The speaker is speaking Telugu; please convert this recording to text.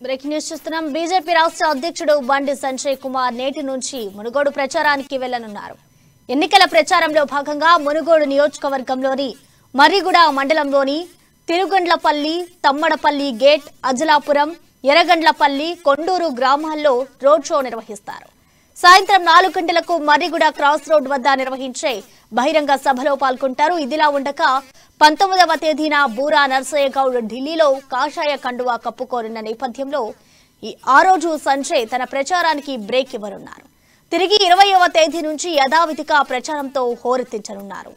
బ్రేకింగ్ న్యూస్ చూస్తున్నాం బీజేపీ రాష్ట్ర అధ్యక్షుడు బండి సంజయ్ కుమార్ నేటి నుంచి మునుగోడు ప్రచారానికి వెళ్లనున్నారు ఎన్నికల ప్రచారంలో భాగంగా మునుగోడు నియోజకవర్గంలోని మర్రిగూడ మండలంలోని తిరుగండ్లపల్లి తమ్మడపల్లి గేట్ అజలాపురం ఎర్రగండ్లపల్లి కొండూరు గ్రామాల్లో రోడ్ షో నిర్వహిస్తారు సాయంత్రం నాలుగు గంటలకు మర్రిగూడ క్రాస్ రోడ్ వద్ద నిర్వహించే బహిరంగ సభలో పాల్గొంటారు ఇదిలా ఉండగా పంతొమ్మిదవ తేదీన బూరా నర్సయ్య గౌడ్ ఢిల్లీలో కాషాయ కండువా కప్పుకోనున్న నేపథ్యంలో ఈ ఆ రోజు సంజయ్ తన ప్రచారానికి బ్రేక్ ఇవ్వనున్నారు తిరిగి ఇరవయవ తేదీ నుంచి యథావిధిగా ప్రచారంతో హోరెత్తించనున్నారు